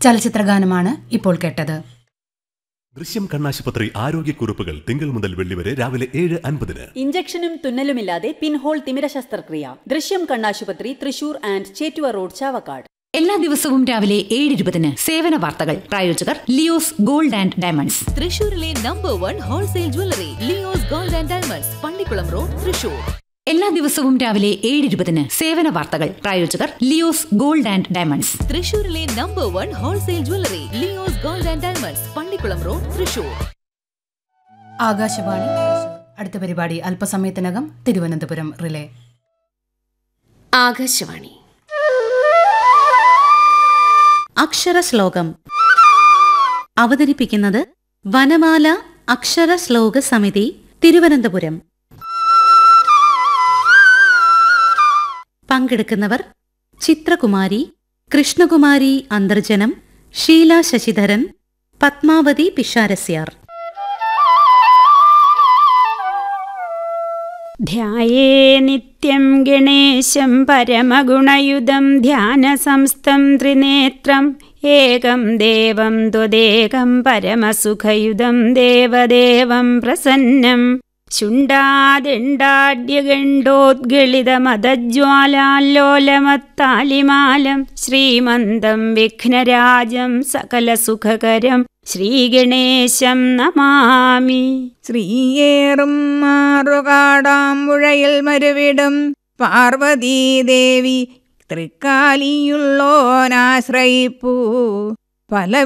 ചലച്ചിത്രഗാനമാണ് ഇപ്പോൾ കേട്ടത് ദൃശ്യം കണ്ണാശുപത്രി ആരോഗ്യക്കുറിപ്പുകൾ തിങ്കൾ മുതൽ വെള്ളി വരെ രാവിലെ ഏഴ് അൻപതിന് ഇഞ്ചക്ഷനും തുന്നലുമില്ലാതെ പിൻഹോൾ തിമിര ശസ്ത്രക്രിയ ദൃശ്യം കണ്ണാശുപത്രി തൃശൂർ ആൻഡ് ചേറ്റുവ റോഡ് ചാവക്കാട് എല്ലാ ദിവസവും രാവിലെ ഏഴ് ഇരുപതിന് സേവന വാർത്തകൾ പ്രായോജകർ ലിയോസ് ഗോൾഡ് ആൻഡ് ഡയമണ്ട്സ് തൃശൂരിലെ number one wholesale jewellery Leo's gold and diamonds Pallikulam road Thrissur എല്ലാ ദിവസവും രാവിലെ ഏഴ് ഇരുപതിന് സേവന വാർത്തകൾ പ്രായോജകർ ലിയോസ് ഗോൾഡ് ആൻഡ് ഡയമണ്ട്സ് തൃശൂരിലെ number one wholesale jewellery Leo's gold and diamonds Pallikulam road Thrissur Akashvani Thrissur. അടുത്ത പരിപാടി അല്പസമയത്തിനകം തിരുവനന്തപുരം റിലേ ആകാശവാണി അക്ഷരശ്ലോകം അവതരിപ്പിക്കുന്നത് വനമാല അക്ഷര ശ്ലോക സമിതി തിരുവനന്തപുരം പങ്കെടുക്കുന്നവർ ചിത്രകുമാരി കൃഷ്ണകുമാരി അന്തർജനം ഷീല ശശിധരൻ പത്മാവതി പിഷാരസ്യാർ ധ്യായേ നിത്യം ഗണേശം പരമഗുണയുധം ധ്യാനസംസ്ഥം ത്രിനേത്രം ഏകം ദേവം ത്വദേകം പരമസുഖയുധം ദേവദേവം പ്രസന്നം ശുണ്ഡാദിണ്ടാഡ്യഗണ്ഡോദ്ഗളിതമതജ്വാലാല്ലോലമത്താലിമാലം ശ്രീമന്തം വിഘ്നരാജം സകലസുഖകരം ശ്രീഗണേശം നമാമി ശ്രീയേറും മാറുകാടാമ്പുഴയിൽ മരുവിടും പാർവതീദേവി തൃക്കാലിയുള്ളോനാശ്രയിപ്പൂ പല